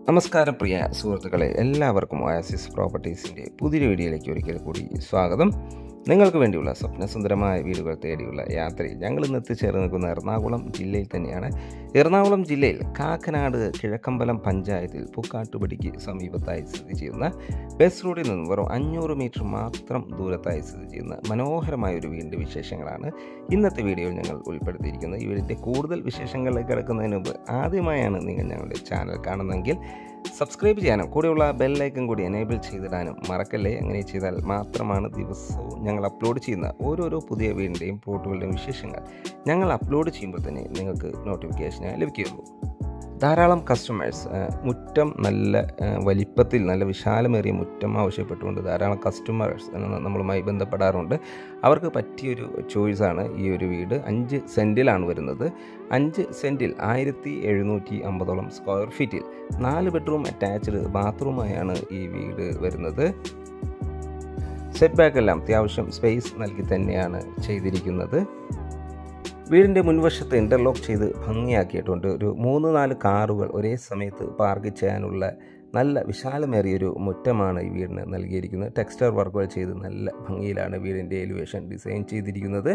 നമസ്കാരം പ്രിയ സുഹൃത്തുക്കളെ എല്ലാവർക്കും ഒയാസിസ് പ്രോപ്പർട്ടീസിൻ്റെ പുതിയൊരു വീഡിയോയിലേക്ക് ഒരിക്കൽ കൂടി സ്വാഗതം നിങ്ങൾക്ക് വേണ്ടിയുള്ള സ്വപ്നസുന്ദരമായ വീടുകൾ തേടിയുള്ള യാത്രയിൽ ഞങ്ങൾ ഇന്ന് എത്തിച്ചേർന്ന് നിൽക്കുന്ന എറണാകുളം ജില്ലയിൽ തന്നെയാണ് എറണാകുളം ജില്ലയിൽ കാക്കനാട് കിഴക്കമ്പലം പഞ്ചായത്തിൽ പൂക്കാട്ടുപടിക്ക് സമീപത്തായി സ്ഥിതി ചെയ്യുന്ന ബസ് റോഡിൽ നിന്നും വെറും അഞ്ഞൂറ് മീറ്റർ മാത്രം ദൂരത്തായി സ്ഥിതി ചെയ്യുന്ന മനോഹരമായ ഒരു വീടിൻ്റെ വിശേഷങ്ങളാണ് ഇന്നത്തെ വീഡിയോയിൽ ഞങ്ങൾ ഉൾപ്പെടുത്തിയിരിക്കുന്നത് ഈ വീടിൻ്റെ കൂടുതൽ വിശേഷങ്ങളിലേക്ക് കിടക്കുന്നതിന് മുമ്പ് ആദ്യമായാണ് നിങ്ങൾ ഞങ്ങളുടെ ചാനൽ കാണുന്നതെങ്കിൽ സബ്സ്ക്രൈബ് ചെയ്യാനും കൂടെയുള്ള ബെല്ലൈക്കൻ കൂടി എനേബിൾ ചെയ്തിടാനും മറക്കല്ലേ അങ്ങനെ ചെയ്താൽ മാത്രമാണ് ദിവസവും ഞങ്ങൾ അപ്ലോഡ് ചെയ്യുന്ന ഓരോരോ പുതിയ വീടിൻ്റെയും പ്ലോട്ടുകളുടെയും വിശേഷങ്ങൾ ഞങ്ങൾ അപ്ലോഡ് ചെയ്യുമ്പോൾ തന്നെ നിങ്ങൾക്ക് നോട്ടിഫിക്കേഷനായി ലഭിക്കുകയുള്ളൂ ധാരാളം കസ്റ്റമേഴ്സ് മുറ്റം നല്ല ആ, വലിപ്പത്തിൽ നല്ല വിശാലമേറിയ മുറ്റം ആവശ്യപ്പെട്ടുകൊണ്ട് ധാരാളം കസ്റ്റമേഴ്സ് നമ്മളുമായി ബന്ധപ്പെടാറുണ്ട് അവർക്ക് പറ്റിയൊരു ചോയ്സാണ് ഈ ഒരു വീട് അഞ്ച് സെൻറ്റിലാണ് വരുന്നത് അഞ്ച് സെൻറ്റിൽ ആയിരത്തി എഴുന്നൂറ്റി അമ്പതോളം സ്ക്വയർ ഫീറ്റിൽ നാല് ബെഡ്റൂം അറ്റാച്ച്ഡ് ബാത്റൂമായാണ് ഈ വീട് വരുന്നത് സെറ്റ് ബാക്ക് എല്ലാം അത്യാവശ്യം സ്പേസ് നൽകി തന്നെയാണ് ചെയ്തിരിക്കുന്നത് വീടിൻ്റെ മുൻവശത്ത് ഇൻ്റർലോക്ക് ചെയ്ത് ഭംഗിയാക്കിയിട്ടുണ്ട് ഒരു മൂന്ന് നാല് കാറുകൾ ഒരേ സമയത്ത് പാർക്ക് ചെയ്യാനുള്ള നല്ല വിശാലമേറിയൊരു മുറ്റമാണ് ഈ വീടിന് നൽകിയിരിക്കുന്നത് ടെക്സ്റ്റർ വർക്കുകൾ ചെയ്ത് നല്ല ഭംഗിയിലാണ് വീടിൻ്റെ എലിവേഷൻ ഡിസൈൻ ചെയ്തിരിക്കുന്നത്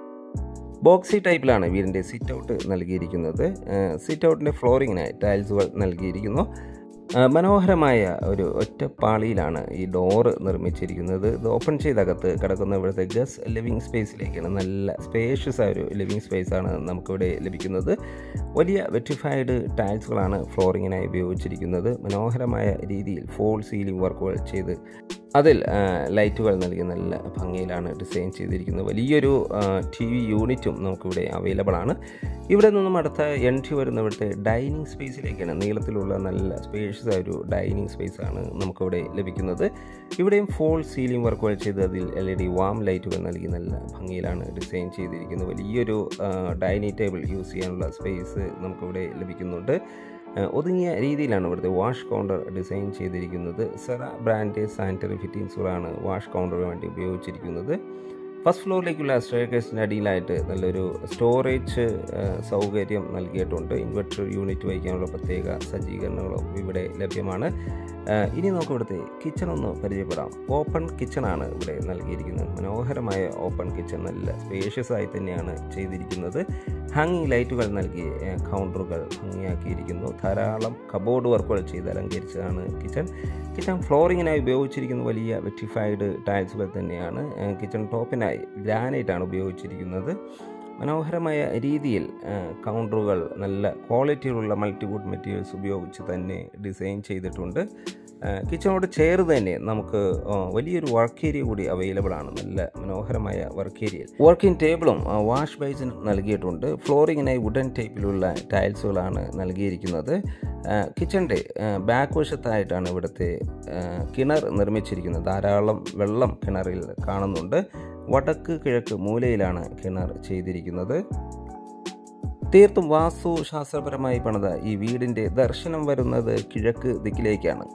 ബോക്സി ടൈപ്പിലാണ് വീടിൻ്റെ സിറ്റ് ഔട്ട് നൽകിയിരിക്കുന്നത് സിറ്റ് ഔട്ടിൻ്റെ ഫ്ലോറിങ്ങിനായി ടൈൽസുകൾ നൽകിയിരിക്കുന്നു ആ, മനോഹരമായ ഒരു ഒറ്റപ്പാളിയിലാണ് ഈ ഡോറ് നിർമ്മിച്ചിരിക്കുന്നത് ഇത് ഓപ്പൺ ചെയ്തകത്ത് കിടക്കുന്ന ഇവിടുത്തെ ഗസ് ലിവിങ് സ്പേസിലേക്കാണ് നല്ല സ്പേഷ്യസ് ആയ ഒരു ലിവിങ് സ്പേസാണ് നമുക്കിവിടെ ലഭിക്കുന്നത് വലിയ വെറ്റിഫൈഡ് ടൈൽസുകളാണ് ഫ്ലോറിങ്ങിനായി ഉപയോഗിച്ചിരിക്കുന്നത് മനോഹരമായ രീതിയിൽ ഫോൾ സീലിംഗ് വർക്കുകൾ ചെയ്ത് അതിൽ ആ, ലൈറ്റുകൾ നൽകി നല്ല ഭംഗിയിലാണ് ഡിസൈൻ ചെയ്തിരിക്കുന്നത് വലിയൊരു ടി വി യൂണിറ്റും നമുക്കിവിടെ അവൈലബിൾ ആണ് ഇവിടെ നിന്നും അടുത്ത എൻട്രി വരുന്ന ഇവിടുത്തെ ഡൈനിങ് സ്പേസിലേക്കാണ് നീളത്തിലുള്ള നല്ല സ്പേഷ്യസ് ആയ ഒരു ഡൈനിങ് സ്പേസ് ആണ് നമുക്കിവിടെ ലഭിക്കുന്നത് ഇവിടെയും ഫോൾ സീലിംഗ് വർക്കുകൾ ചെയ്ത് അതിൽ എൽ ഇ ഡി വാം ലൈറ്റുകൾ നൽകി നല്ല ഭംഗിയിലാണ് ഡിസൈൻ ചെയ്തിരിക്കുന്നത് വലിയൊരു ഡൈനിങ് ടേബിൾ യൂസ് ചെയ്യാനുള്ള സ്പേസ് നമുക്കിവിടെ ലഭിക്കുന്നുണ്ട് ആ, ഒതുങ്ങിയ രീതിയിലാണ് ഇവിടുത്തെ വാഷ് കൗണ്ടർ ഡിസൈൻ ചെയ്തിരിക്കുന്നത് സെറ ബ്രാൻഡ് സാനിറ്ററി ഫിറ്റിംഗ്സുകളാണ് വാഷ് കൗണ്ടറിന് വേണ്ടി ഉപയോഗിച്ചിരിക്കുന്നത് ഫസ്റ്റ് ഫ്ലോറിലേക്കുള്ള സ്റ്റേക്കേഴ്സിൻ്റെ അടിയിലായിട്ട് നല്ലൊരു സ്റ്റോറേജ് ആ, സൗകര്യം നൽകിയിട്ടുണ്ട് ഇൻവെർട്ടർ യൂണിറ്റ് വയ്ക്കാനുള്ള പ്രത്യേക സജ്ജീകരണങ്ങളും ഇവിടെ ലഭ്യമാണ് ആ, ഇനി നമുക്ക് ഇവിടുത്തെ കിച്ചൺ ഒന്ന് പരിചയപ്പെടാം ഓപ്പൺ കിച്ചണാണ് ഇവിടെ നൽകിയിരിക്കുന്നത് മനോഹരമായ ഓപ്പൺ കിച്ചൺ നല്ല സ്പേഷ്യസ് ആയി തന്നെയാണ് ചെയ്തിരിക്കുന്നത് ഹാങ്ങിങ് ലൈറ്റുകൾ നൽകി ആ, കൗണ്ടറുകൾ ഭംഗിയാക്കിയിരിക്കുന്നു ധാരാളം കബോർഡ് വർക്കുകൾ ചെയ്ത് അലങ്കരിച്ചതാണ് കിച്ചൺ കിച്ചൺ ഫ്ലോറിങ്ങിനായി ഉപയോഗിച്ചിരിക്കുന്ന വലിയ വെറ്റിഫൈഡ് ടൈൽസുകൾ തന്നെയാണ് ആ, കിച്ചൺ ടോപ്പിനായി ഗ്രാനൈറ്റ് ആണ് ഉപയോഗിച്ചിരിക്കുന്നത് മനോഹരമായ രീതിയിൽ ആ, കൗണ്ടറുകൾ നല്ല ക്വാളിറ്റിയിലുള്ള മൾട്ടിവുഡ് മെറ്റീരിയൽസ് ഉപയോഗിച്ച് തന്നെ ഡിസൈൻ ചെയ്തിട്ടുണ്ട് ആ, കിച്ചണോട് ചേർന്ന് തന്നെ നമുക്ക് ആ, വലിയൊരു വർക്ക് ഏരിയ കൂടി അവൈലബിൾ ആണ് നല്ല മനോഹരമായ വർക്ക് ഏരിയ വർക്കിംഗ് ടേബിളും ആ, വാഷ് ബേസിനും നൽകിയിട്ടുണ്ട് ഫ്ലോറിങ്ങിനായി വുഡൻ ടൈപ്പിലുള്ള ടൈൽസുകളാണ് നൽകിയിരിക്കുന്നത് ആ, കിച്ചണിൻ്റെ ആ, ബാക്ക് വശത്തായിട്ടാണ് ഇവിടുത്തെ ആ, കിണർ നിർമ്മിച്ചിരിക്കുന്നത് ധാരാളം വെള്ളം കിണറിൽ കാണുന്നുണ്ട് വടക്ക് കിഴക്ക് മൂലയിലാണ് കിണർ ചെയ്തിരിക്കുന്നത് തീർത്തും വാസ്തു ശാസ്ത്രപരമായി പണിത ഈ വീടിൻ്റെ ദർശനം വരുന്നത് കിഴക്ക് ദിക്കിലേക്കാണ്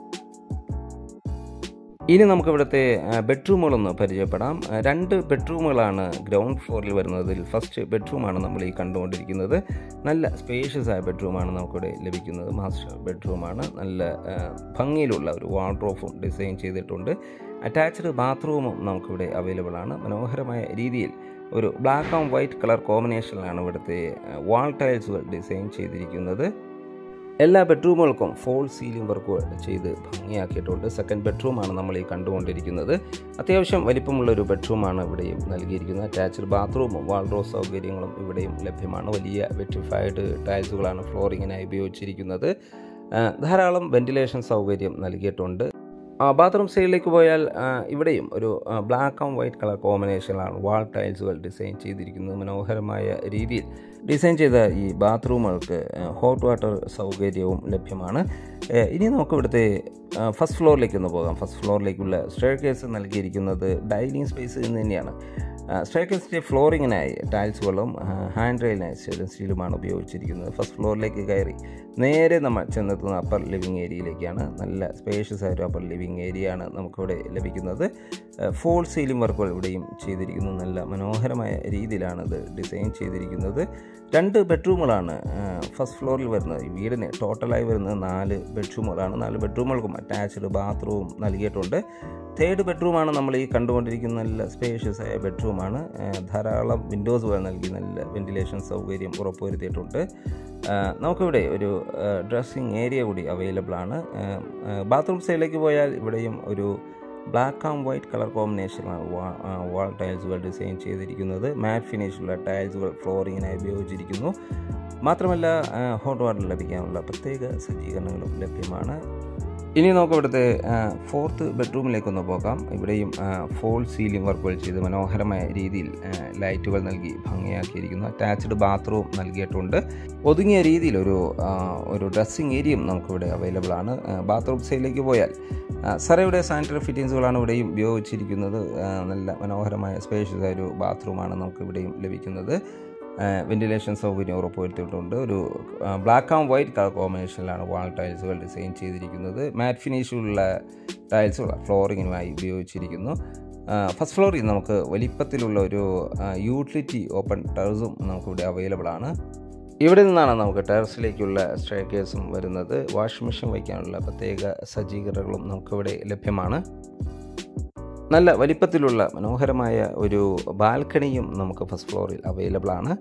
ഇനി നമുക്ക് ഇവിടുത്തെ ആ, ബെഡ്റൂമുകളൊന്ന് പരിചയപ്പെടാം ആ, രണ്ട് ബെഡ്റൂമുകളാണ് ഗ്രൗണ്ട് ഫ്ലോറിൽ വരുന്നതിൽ ഫസ്റ്റ് ബെഡ്റൂമാണ് നമ്മൾ ഈ കണ്ടുകൊണ്ടിരിക്കുന്നത് നല്ല സ്പേഷ്യസ് ആയ ബെഡ്റൂമാണ് നമുക്കിവിടെ ലഭിക്കുന്നത് മാസ്റ്റർ ബെഡ്റൂമാണ് നല്ല ആ, ഭംഗിയിലുള്ള ഒരു വാർഡ്രോഫും ഡിസൈൻ ചെയ്തിട്ടുണ്ട് അറ്റാച്ച്ഡ് ബാത്റൂമും നമുക്കിവിടെ അവൈലബിൾ ആണ് മനോഹരമായ രീതിയിൽ ഒരു ബ്ലാക്ക് ആൻഡ് വൈറ്റ് കളർ കോമ്പിനേഷനിലാണ് ഇവിടുത്തെ വാൾ ടൈൽസുകൾ ഡിസൈൻ ചെയ്തിരിക്കുന്നത് എല്ലാ ബെഡ്റൂമുകൾക്കും ഫോൾ സീലിംഗ് വർക്കുകൾ ചെയ്ത് ഭംഗിയാക്കിയിട്ടുണ്ട് സെക്കൻഡ് ബെഡ്റൂമാണ് നമ്മൾ ഈ കണ്ടുകൊണ്ടിരിക്കുന്നത് അത്യാവശ്യം വലിപ്പമുള്ള ഒരു ബെഡ്റൂമാണ് ഇവിടെയും നൽകിയിരിക്കുന്നത് അറ്റാച്ച്ഡ് ബാത്റൂമും വാൾഡ്രോ സൗകര്യങ്ങളും ഇവിടെയും ലഭ്യമാണ് വലിയ വെറ്റിഫൈഡ് ടൈൽസുകളാണ് ഫ്ലോറിങ്ങിനായി ഉപയോഗിച്ചിരിക്കുന്നത് ആ, ധാരാളം വെന്റിലേഷൻ സൗകര്യം നൽകിയിട്ടുണ്ട് ആ, ബാത്റൂം സൈഡിലേക്ക് പോയാൽ ആ, ഇവിടെയും ഒരു ബ്ലാക്ക് ആൻഡ് വൈറ്റ് കളർ കോമ്പിനേഷനിലാണ് വാൾ ടൈൽസുകൾ ഡിസൈൻ ചെയ്തിരിക്കുന്നത് മനോഹരമായ രീതിയിൽ ഡിസൈൻ ചെയ്ത ഈ ബാത്റൂമുകൾക്ക് ഹോട്ട് വാട്ടർ സൗകര്യവും ലഭ്യമാണ് ഏ, ഇനി നമുക്ക് ഇവിടുത്തെ ഫസ്റ്റ് ഫ്ലോറിലേക്ക് ഒന്ന് പോകാം ഫസ്റ്റ് ഫ്ലോറിലേക്കുള്ള സ്റ്റെയർ കേസ് നൽകിയിരിക്കുന്നത് ഡൈനിങ് സ്പേസ് എന്ന് തന്നെയാണ് സ്റ്റേക്കസിൻ്റെ ഫ്ലോറിങ്ങിനായി ടൈൽസുകളും ഹാൻഡ് റെയിലിനായി സ്റ്റെയിൻലെസ് സ്റ്റീലുമാണ് ഉപയോഗിച്ചിരിക്കുന്നത് ഫസ്റ്റ് ഫ്ലോറിലേക്ക് കയറി നേരെ നമ്മൾ ചെന്നെത്തുന്ന അപ്പർ ലിവിങ് ഏരിയയിലേക്കാണ് നല്ല സ്പേഷ്യസ് ആയ ഒരു അപ്പർ ലിവിങ് ഏരിയ ആണ് നമുക്കിവിടെ ലഭിക്കുന്നത് ഫോൾ സീലിംഗ് വർക്കുകൾ ഇവിടെയും ചെയ്തിരിക്കുന്നു നല്ല മനോഹരമായ രീതിയിലാണ് ഇത് ഡിസൈൻ ചെയ്തിരിക്കുന്നത് രണ്ട് ബെഡ്റൂമുകളാണ് ഫസ്റ്റ് ഫ്ലോറിൽ വരുന്നത് ഈ വീടിന് ടോട്ടലായി വരുന്നത് നാല് ബെഡ്റൂമുകളാണ് നാല് ബെഡ്റൂമുകൾക്കും അറ്റാച്ച്ഡ് ബാത്റൂം നൽകിയിട്ടുണ്ട് തേർഡ് ബെഡ്റൂമാണ് നമ്മൾ ഈ കണ്ടുകൊണ്ടിരിക്കുന്ന നല്ല സ്പേഷ്യസ് ആയ ബെഡ്റൂമാണ് ധാരാളം വിൻഡോസുകൾ നൽകി നല്ല വെന്റിലേഷൻ സൗകര്യം ഉറപ്പുവരുത്തിയിട്ടുണ്ട് നമുക്കിവിടെ ഒരു ഡ്രസ്സിങ് ഏരിയ കൂടി അവൈലബിൾ ആണ് ബാത്റൂം സൈഡിലേക്ക് പോയാൽ ഇവിടെയും ഒരു ബ്ലാക്ക് ആൻഡ് വൈറ്റ് കളർ കോമ്പിനേഷനാണ് വാൾ ടൈൽസുകൾ ഡിസൈൻ ചെയ്തിരിക്കുന്നത് മാറ്റ് ഫിനിഷുള്ള ടൈൽസുകൾ ഫ്ലോറിങ്ങിനായി ഉപയോഗിച്ചിരിക്കുന്നു മാത്രമല്ല ഹോട്ട് വാട്ടർ ലഭിക്കാനുള്ള പ്രത്യേക സജ്ജീകരണങ്ങളും ലഭ്യമാണ് ഇനി നമുക്ക് ഇവിടുത്തെ ഫോർത്ത് ബെഡ്റൂമിലേക്കൊന്ന് പോകാം ഇവിടെയും ഫോൾ സീലിംഗ് വർക്കുകൾ ചെയ്ത് മനോഹരമായ രീതിയിൽ ലൈറ്റുകൾ നൽകി ഭംഗിയാക്കിയിരിക്കുന്നു അറ്റാച്ച്ഡ് ബാത്റൂം നൽകിയിട്ടുണ്ട് ഒതുങ്ങിയ രീതിയിൽ ഒരു ഒരു ഡ്രസ്സിങ് ഏരിയയും നമുക്കിവിടെ അവൈലബിൾ ആണ് ബാത്റൂം സൈഡിലേക്ക് പോയാൽ സറയുടെ സാനിറ്ററി ഫിറ്റിങ്സുകളാണ് ഇവിടെയും ഉപയോഗിച്ചിരിക്കുന്നത് നല്ല മനോഹരമായ സ്പേഷ്യസ് ആയ ഒരു ബാത്റൂമാണ് നമുക്ക് ഇവിടെയും ലഭിക്കുന്നത് വെന്റിലേഷൻ സൗകര്യം ഉറപ്പുവരുത്തിയിട്ടുണ്ട് ഒരു ബ്ലാക്ക് ആൻഡ് വൈറ്റ് കളർ കോമ്പിനേഷനിലാണ് വാൾ ടൈൽസുകൾ ഡിസൈൻ ചെയ്തിരിക്കുന്നത് മാറ്റ് ഫിനിഷുള്ള ടൈൽസുകൾ ഫ്ലോറിങ്ങിനുമായി ഉപയോഗിച്ചിരിക്കുന്നു ഫസ്റ്റ് ഫ്ലോറിൽ നമുക്ക് വലിപ്പത്തിലുള്ള ഒരു യൂട്ടിലിറ്റി ഓപ്പൺ ടെറസും നമുക്കിവിടെ അവൈലബിൾ ആണ് ഇവിടെ നിന്നാണ് നമുക്ക് ടെറസിലേക്കുള്ള സ്ട്രേക്കേഴ്സും വരുന്നത് വാഷിംഗ് മെഷീൻ വയ്ക്കാനുള്ള പ്രത്യേക സജ്ജീകരണങ്ങളും നമുക്കിവിടെ ലഭ്യമാണ് നല്ല വലിപ്പത്തിലുള്ള മനോഹരമായ ഒരു ബാൽക്കണിയും നമുക്ക് ഫസ്റ്റ് ഫ്ലോറിൽ അവൈലബിൾ ആണ്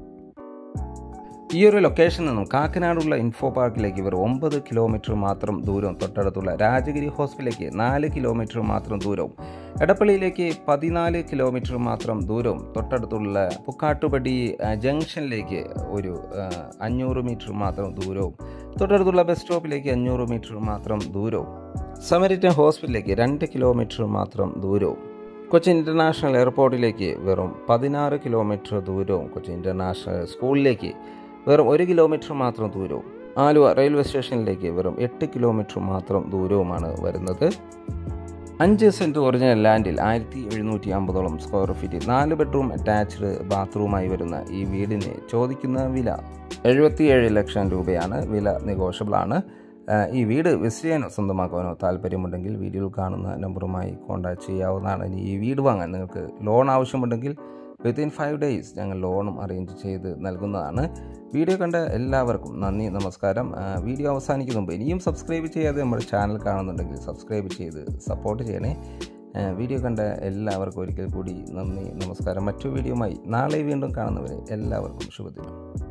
ഈ ഒരു ലൊക്കേഷനിൽ നിന്നും കാക്കനാടുള്ള ഇൻഫോ പാർക്കിലേക്ക് ഇവർ ഒമ്പത് കിലോമീറ്റർ മാത്രം ദൂരം തൊട്ടടുത്തുള്ള രാജഗിരി ഹോസ്പിറ്റലിലേക്ക് നാല് കിലോമീറ്റർ മാത്രം ദൂരവും എടപ്പള്ളിയിലേക്ക് പതിനാല് കിലോമീറ്റർ മാത്രം ദൂരവും തൊട്ടടുത്തുള്ള പുക്കാട്ടുപടി ജംഗ്ഷനിലേക്ക് ഒരു അഞ്ഞൂറ് മീറ്റർ മാത്രം ദൂരവും തൊട്ടടുത്തുള്ള ബസ് സ്റ്റോപ്പിലേക്ക് അഞ്ഞൂറ് മീറ്റർ മാത്രം ദൂരവും സമരിറ്റൻ ഹോസ്പിറ്റലിലേക്ക് രണ്ട് കിലോമീറ്റർ മാത്രം ദൂരവും കൊച്ചി ഇൻ്റർനാഷണൽ എയർപോർട്ടിലേക്ക് വെറും പതിനാറ് കിലോമീറ്റർ ദൂരവും കൊച്ചി ഇൻ്റർനാഷണൽ സ്കൂളിലേക്ക് വെറും ഒരു കിലോമീറ്റർ മാത്രം ദൂരവും ആലുവ റെയിൽവേ സ്റ്റേഷനിലേക്ക് വെറും എട്ട് കിലോമീറ്റർ മാത്രം ദൂരവുമാണ് വരുന്നത് അഞ്ച് സെൻറ്റ് ഒറിജിനൽ ലാൻഡിൽ ആയിരത്തി എഴുന്നൂറ്റി അമ്പതോളം സ്ക്വയർ ഫീറ്റ് നാല് ബെഡ്റൂം അറ്റാച്ച്ഡ് ബാത്റൂമായി വരുന്ന ഈ വീടിന് ചോദിക്കുന്ന വില എഴുപത്തിയേഴ് ലക്ഷം രൂപയാണ് വില നെഗോഷ്യബിൾ ആണ് ഈ വീട് വിസിറ്റ് ചെയ്യാനോ സ്വന്തമാക്കാനോ താല്പര്യമുണ്ടെങ്കിൽ വീഡിയോയിൽ കാണുന്ന നമ്പറുമായി കോൺടാക്ട് ചെയ്യാവുന്നതാണ് ഇനി ഈ വീട് വാങ്ങാൻ നിങ്ങൾക്ക് ലോൺ ആവശ്യമുണ്ടെങ്കിൽ വിത്തിൻ ഫൈവ് ഡേയ്സ് ഞങ്ങൾ ലോണും അറേഞ്ച് ചെയ്ത് നൽകുന്നതാണ് വീഡിയോ കണ്ട എല്ലാവർക്കും നന്ദി നമസ്കാരം വീഡിയോ അവസാനിക്കുന്ന മുമ്പ് ഇനിയും സബ്സ്ക്രൈബ് ചെയ്യാതെ നമ്മുടെ ചാനൽ കാണുന്നുണ്ടെങ്കിൽ സബ്സ്ക്രൈബ് ചെയ്ത് സപ്പോർട്ട് ചെയ്യണേ വീഡിയോ കണ്ട എല്ലാവർക്കും ഒരിക്കൽ കൂടി നന്ദി നമസ്കാരം മറ്റു വീഡിയോയുമായി നാളെ വീണ്ടും കാണുന്നവരെ എല്ലാവർക്കും ശുഭദിനം